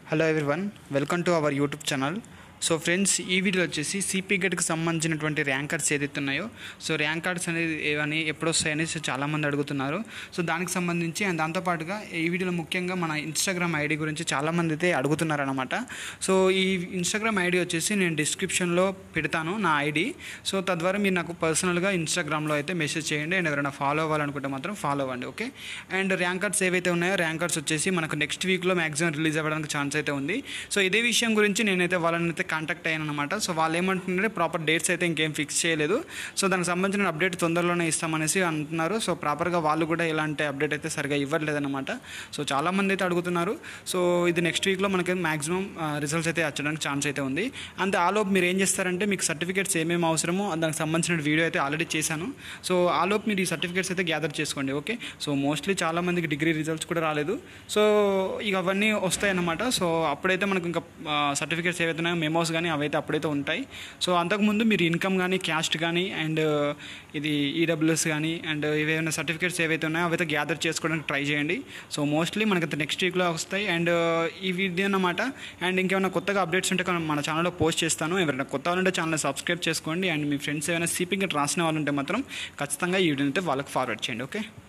hello everyone welcome to our YouTube channel so friends ఈ video వచ్చేసి సిపి గెట్కి సంబంధించినటువంటి ర్యాంకర్స్ ఏదైతే ఉన్నాయో సో ర్యాంక్ కార్డ్స్ అనేది ఏవని ఎప్పుడు వస్తాయని సో చాలామంది అడుగుతున్నారు సో దానికి సంబంధించి అండ్ దాంతోపాటుగా ఈ వీడియోలో ముఖ్యంగా మన ఇన్స్టాగ్రామ్ ఐడి గురించి చాలామంది అయితే అడుగుతున్నారు అనమాట సో ఈ ఇన్స్టాగ్రామ్ ఐడి వచ్చేసి నేను డిస్క్రిప్షన్లో పెడతాను నా ఐడి సో తద్వారా మీరు నాకు పర్సనల్గా ఇన్స్టాగ్రామ్లో అయితే మెసేజ్ చేయండి అండ్ ఎవరైనా ఫాలో అవ్వాలనుకుంటే మాత్రం ఫాలో అవ్వండి ఓకే అండ్ ర్యాంక్ కార్డ్స్ ఏవైతే ఉన్నాయో ర్యాంక్ కార్డ్స్ వచ్చేసి మనకు నెక్స్ట్ వీక్లో మ్యాక్సిమం రిలీజ్ అవ్వడానికి ఛాన్స్ అయితే ఉంది సో ఇదే విషయం గురించి నేనైతే వాళ్ళని అయితే కాంటాక్ట్ అయ్యాను అనమాట సో వాళ్ళు ఏమంటున్నారంటే ప్రాపర్ డేట్స్ అయితే ఇంకేం ఫిక్స్ చేయలేదు సో దానికి సంబంధించిన అప్డేట్ తొందరలోనే ఇస్తామనేసి అంటున్నారు సో ప్రాపర్గా వాళ్ళు కూడా ఇలాంటి అప్డేట్ అయితే సరిగా ఇవ్వట్లేదన్నమాట సో చాలామంది అయితే అడుగుతున్నారు సో ఇది నెక్స్ట్ వీక్లో మనకి మాక్సిమం రిజల్ట్స్ అయితే వచ్చడానికి ఛాన్స్ అయితే ఉంది అంతే ఆలోపు మీరు ఏం చేస్తారంటే మీకు సర్టిఫికేట్స్ ఏమేమి అవసరమో దానికి సంబంధించిన వీడియో అయితే ఆల్రెడీ చేశాను సో ఆలోపు మీరు ఈ సర్టిఫికేట్స్ అయితే గ్యాదర్ చేసుకోండి ఓకే సో మోస్ట్లీ చాలామందికి డిగ్రీ రిజల్ట్స్ కూడా రాలేదు సో ఇక అవన్నీ వస్తాయన్నమాట సో అప్పుడైతే మనకు ఇంకా సర్టిఫికేట్స్ ఏవైతే ఉన్నాయో మెమోస్ కానీ అవైతే అప్పుడైతే ఉంటాయి సో అంతకుముందు మీరు ఇన్కమ్ కానీ క్యాస్ట్ కానీ అండ్ ఇది ఈడబ్ల్యూఎస్ కానీ అండ్ ఏవైనా సర్టిఫికేట్స్ ఏవైతే ఉన్నాయో అవైతే గ్యాదర్ చేసుకోవడానికి ట్రై చేయండి సో మోస్ట్లీ మనకి నెక్స్ట్ వీక్లో వస్తాయి అండ్ ఇవి ఇది అన్నమాట అండ్ ఇంకేమైనా కొత్తగా అప్డేట్స్ ఉంటే కనుక మన ఛానల్లో పోస్ట్ చేస్తాను ఎవరైనా కొత్త వాళ్ళంటే ఛానల్ సబ్స్క్రైబ్ చేసుకోండి అండ్ మీ ఫ్రెండ్స్ ఏమైనా సీపింగ్ రాసిన వాళ్ళు ఉంటే మాత్రం ఖచ్చితంగా ఈ వీడియోని అయితే వాళ్ళకి ఫార్వర్డ్ చేయండి ఓకే